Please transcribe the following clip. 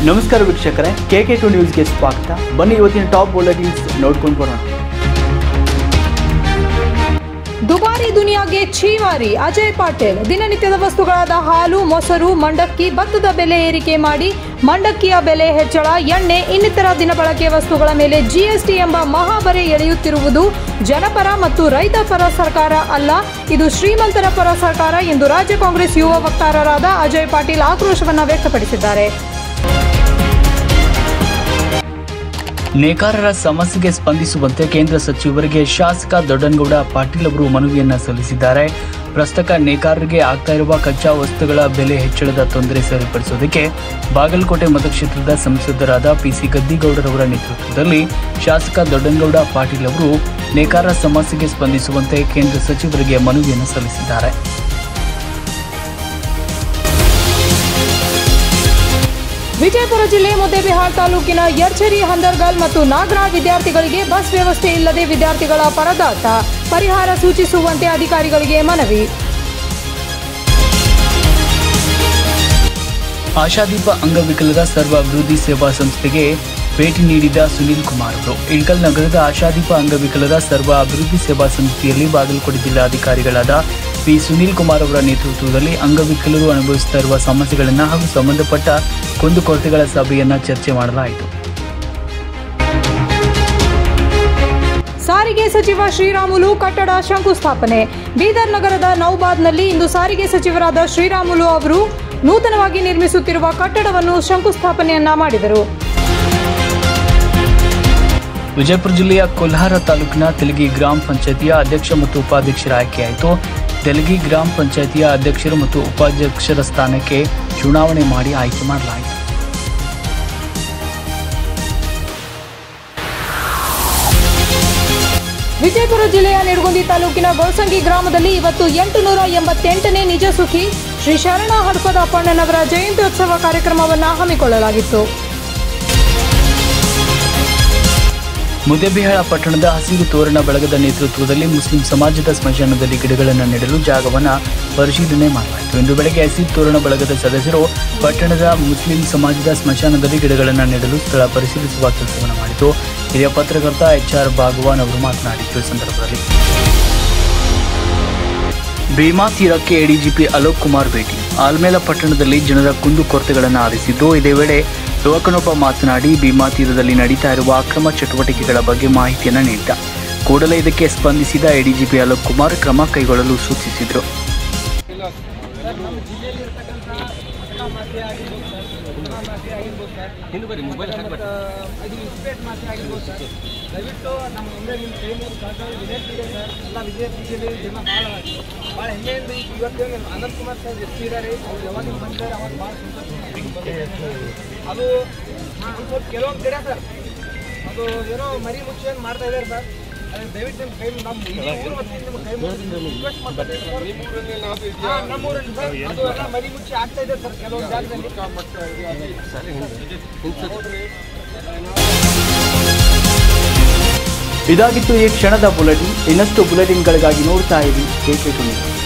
ನಮಸ್ಕಾರ ವೀಕ್ಷಕರೇ K K to ನ್ಯೂಸ್ಗೆ ಸ್ವಾಗತ ಬನ್ನಿ ಇವತ್ತಿನ ಟಾಪ್ ಬುಲೆಟಿನ್ಸ್ ನೋಡ್ಕೊಂಡು ಬರೋಣ ದುಬಾರಿ ದುನಿಯಾಗೆ ಛೀವಾರಿ ಅಜಯ್ ಪಾಟೀಲ್ ದಿನನಿತ್ಯದ ವಸ್ತುಗಳಾದ ಹಾಲು ಮೊಸರು ಮಂಡಕ್ಕಿ ಭತ್ತದ ಬೆಲೆ ಏರಿಕೆ ಮಾಡಿ ಮಂಡಕ್ಕಿಯ ಬೆಲೆ ಹೆಚ್ಚಳ ಎಣ್ಣೆ ಇನ್ನಿತರ ದಿನಬಳಕೆ ವಸ್ತುಗಳ ಮೇಲೆ ಜಿಎಸ್ಟಿ ಎಂಬ ಮಹಾಬರೆ ಎಳೆಯುತ್ತಿರುವುದು ಜನಪರ ಮತ್ತು ರೈತ ಪರ ಸರ್ಕಾರ ಅಲ್ಲ ಇದು ಶ್ರೀಮಂತರ ಪರ ಸರ್ಕಾರ ಎಂದು ರಾಜ್ಯ ಕಾಂಗ್ರೆಸ್ ಯುವ ವಕ್ತಾರರಾದ ಅಜಯ್ ಪಾಟೀಲ್ ಆಕ್ರೋಶವನ್ನು ವ್ಯಕ್ತಪಡಿಸಿದ್ದಾರೆ ನೇಕಾರರ ಸಮಸ್ಯೆಗೆ ಸ್ಪಂದಿಸುವಂತೆ ಕೇಂದ್ರ ಸಚಿವರಿಗೆ ಶಾಸಕ ದೊಡ್ಡನಗೌಡ ಪಾಟೀಲ್ ಅವರು ಮನವಿಯನ್ನ ಸಲ್ಲಿಸಿದ್ದಾರೆ ಪ್ರಸ್ತಕ ನೇಕಾರರಿಗೆ ಆಗ್ತಾ ಇರುವ ಕಚ್ಚಾ ವಸ್ತುಗಳ ಬೆಲೆ ಹೆಚ್ಚಳದ ತೊಂದರೆ ಸರಿಪಡಿಸುವುದಕ್ಕೆ ಬಾಗಲಕೋಟೆ ಮತಕ್ಷೇತ್ರದ ಸಂಸದರಾದ ಪಿಸಿ ಗದ್ದಿಗೌಡರವರ ನೇತೃತ್ವದಲ್ಲಿ ಶಾಸಕ ದೊಡ್ಡನಗೌಡ ಪಾಟೀಲ್ ಅವರು ನೇಕಾರರ ಸಮಸ್ಯೆಗೆ ಸ್ಪಂದಿಸುವಂತೆ ಕೇಂದ್ರ ಸಚಿವರಿಗೆ ಮನವಿಯನ್ನು ಸಲ್ಲಿಸಿದ್ದಾರೆ ವಿಜಯಪುರ ಜಿಲ್ಲೆ ಮುದ್ದೇಬಿಹಾಳ್ ತಾಲೂಕಿನ ಯರ್ಚರಿ ಹಂದರ್ಗಲ್ ಮತ್ತು ನಾಗರಾಳ್ ವಿದ್ಯಾರ್ಥಿಗಳಿಗೆ ಬಸ್ ವ್ಯವಸ್ಥೆ ಇಲ್ಲದೆ ವಿದ್ಯಾರ್ಥಿಗಳ ಪರದಾಟ ಪರಿಹಾರ ಸೂಚಿಸುವಂತೆ ಅಧಿಕಾರಿಗಳಿಗೆ ಮನವಿ ಆಶಾದೀಪ ಅಂಗವಿಕಲರ ಸರ್ವ ಅಭಿವೃದ್ಧಿ ಸೇವಾ ಸಂಸ್ಥೆಗೆ ಭೇಟಿ ನೀಡಿದ ಸುನೀಲ್ ಕುಮಾರ್ ಅವರು ಇಳ್ಕಲ್ ನಗರದ ಆಶಾದೀಪ ಅಂಗವಿಕಲರ ಸರ್ವ ಅಭಿವೃದ್ಧಿ ಸೇವಾ ಸಂಸ್ಥೆಯಲ್ಲಿ ಬಾಗಲಕೋಟೆ ಜಿಲ್ಲಾಧಿಕಾರಿಗಳಾದ ಪಿ ಸುನೀಲ್ ಕುಮಾರ್ ಅವರ ನೇತೃತ್ವದಲ್ಲಿ ಅಂಗವಿಕಲರು ಅನುಭವಿಸುತ್ತಾ ಇರುವ ಸಮಸ್ಯೆಗಳನ್ನು ಹಾಗೂ ಸಂಬಂಧಪಟ್ಟ ಕುಂದುಕೊರತೆಗಳ ಸಭೆಯನ್ನ ಚರ್ಚೆ ಮಾಡಲಾಯಿತು ಸಾರಿಗೆ ಸಚಿವ ಶ್ರೀರಾಮುಲು ಕಟ್ಟಡ ಶಂಕುಸ್ಥಾಪನೆ ಬೀದರ್ ನಗರದ ನೌಬಾದ್ನಲ್ಲಿ ಇಂದು ಸಾರಿಗೆ ಸಚಿವರಾದ ಶ್ರೀರಾಮುಲು ಅವರು ನೂತನವಾಗಿ ನಿರ್ಮಿಸುತ್ತಿರುವ ಕಟ್ಟಡವನ್ನು ಶಂಕುಸ್ಥಾಪನೆಯನ್ನ ಮಾಡಿದರು ವಿಜಯಪುರ ಜಿಲ್ಲೆಯ ಕೊಲ್ಹಾರ ತಾಲೂಕಿನ ತೆಲಗಿ ಗ್ರಾಮ ಪಂಚಾಯತಿಯ ಅಧ್ಯಕ್ಷ ಮತ್ತು ಉಪಾಧ್ಯಕ್ಷರ ಆಯ್ಕೆಯಾಯಿತು ತೆಲಗಿ ಗ್ರಾಮ ಪಂಚಾಯತಿಯ ಅಧ್ಯಕ್ಷರು ಮತ್ತು ಉಪಾಧ್ಯಕ್ಷರ ಸ್ಥಾನಕ್ಕೆ ಚುನಾವಣೆ ಮಾಡಿ ಆಯ್ಕೆ ಮಾಡಲಾಯಿತು ವಿಜಯಪುರ ಜಿಲ್ಲೆಯ ನಿಡಗುಂದಿ ತಾಲೂಕಿನ ಗೋಸಂಗಿ ಗ್ರಾಮದಲ್ಲಿ ಇವತ್ತು ಎಂಟು ನೂರ ಎಂಬತ್ತೆಂಟನೇ ನಿಜ ಸುಖಿ ಶ್ರೀ ಶರಣ ಹಡಪದ ಅಪ್ಪಣ್ಣನವರ ಜಯಂತ್ಯೋತ್ಸವ ಕಾರ್ಯಕ್ರಮವನ್ನು ಹಮ್ಮಿಕೊಳ್ಳಲಾಗಿತ್ತು ಮುದ್ದೇಬಿಹಾಳ ಪಟ್ಟಣದ ಹಸಿರು ತೋರಣ ಬಳಗದ ನೇತೃತ್ವದಲ್ಲಿ ಮುಸ್ಲಿಂ ಸಮಾಜದ ಸ್ಮಶಾನದಲ್ಲಿ ಗಿಡಗಳನ್ನು ನೆಡಲು ಜಾಗವನ್ನು ಪರಿಶೀಲನೆ ಮಾಡಲಾಯಿತು ಇಂದು ಬೆಳಗ್ಗೆ ಹಸಿರು ತೋರಣ ಬಳಗದ ಸದಸ್ಯರು ಪಟ್ಟಣದ ಮುಸ್ಲಿಂ ಸಮಾಜದ ಸ್ಮಶಾನದಲ್ಲಿ ಗಿಡಗಳನ್ನು ನೆಡಲು ಸ್ಥಳ ಪರಿಶೀಲಿಸುವ ಕೆಲಸವನ್ನು ಮಾಡಿತು ಹಿರಿಯ ಪತ್ರಕರ್ತ ಎಚ್ ಆರ್ ಭಾಗವಾನ್ ಅವರು ಮಾತನಾಡಿದರು ಈ ಸಂದರ್ಭದಲ್ಲಿ ಭೀಮಾ ತೀರಕ್ಕೆ ಎಡಿಜಿಪಿ ಅಲೋಕ್ ಕುಮಾರ್ ಭೇಟಿ ಆಲ್ಮೇಲ ಪಟ್ಟಣದಲ್ಲಿ ಜನರ ಕುಂದು ಕೊರತೆಗಳನ್ನು ಆಲಿಸಿದ್ದು ಇದೇ ವೇಳೆ ಯುವಕನೊಬ್ಬ ಮಾತನಾಡಿ ಭೀಮಾ ತೀರದಲ್ಲಿ ನಡೀತಾ ಇರುವ ಅಕ್ರಮ ಚಟುವಟಿಕೆಗಳ ಬಗ್ಗೆ ಮಾಹಿತಿಯನ್ನು ನೀಡಿದ ಕೂಡಲೇ ಇದಕ್ಕೆ ಸ್ಪಂದಿಸಿದ ಎಡಿಜಿಪಿ ಅಲೋಕ್ ಕುಮಾರ್ ಕ್ರಮ ಕೈಗೊಳ್ಳಲು ಸೂಚಿಸಿದರು ಇದು ಇನ್ಸ್ಪೇಟ್ ಮಾಸಿ ಆಗಿರ್ಬೋದು ಸರ್ ದಯವಿಟ್ಟು ನಮ್ಮ ಮುಂದೆ ನಿಮ್ಮ ಕೈ ಮೇಲೆ ಸರ್ಕಾರ ವಿನಂತಿ ಇದೆ ಸರ್ ಎಲ್ಲ ವಿಜಯಪುರದಲ್ಲಿ ಜನ ಭಾಳ ಭಾಳ ಹೆಮ್ಮೆಯಿಂದ ಈಗ ಇವತ್ತು Ananth Kumar sir S P ಇದ್ದಾರೆ ಅವ್ರು ಯಾವಾಗ ಹಿಂಗೆ ಬಂದಿದ್ದಾರೆ ಅವಾಗ ಭಾಳ ಸಂತೋಷ ಅದು ಒಂದು ಸ್ವಲ್ಪ ಕೆಲವೊಂದು ಕಡೆ ಸರ್ ಅದು ಏನೋ ಮರಿ ಮುಚ್ಚಿ ಏನು ಮಾಡ್ತಾ ಇದ್ದಾರೆ ಸರ್ ಅದು ದಯವಿಟ್ಟು ನಿಮ್ಮ ಕೈ ನಮ್ಮ ಇಡೀ ಊರು ವತಿಯಿಂದ ನಿಮ್ಮ ಕೈ ಮುಗಿದು ರಿಕ್ವೆಸ್ಟ್ ಮಾಡ್ತಾ ಇದ್ದೀವಿ ಸರ್ ಹಾಂ ನಮ್ಮೂರಲ್ಲಿ ಸರ್ ಅದು ಎಲ್ಲ ಮರಿ ಮುಚ್ಚಿ ಆಗ್ತಾ ಇದೆ ಸರ್ ಕೆಲವೊಂದು ಜಾಗದಲ್ಲಿ ಇದಾಗಿತ್ತು ಈ ಕ್ಷಣದ ಬುಲೆಟಿನ್ ಇನ್ನಷ್ಟು ಬುಲೆಟಿನ್ಗಳಿಗಾಗಿ ನೋಡ್ತಾ ಇರಿ ಕೆ ಕೆ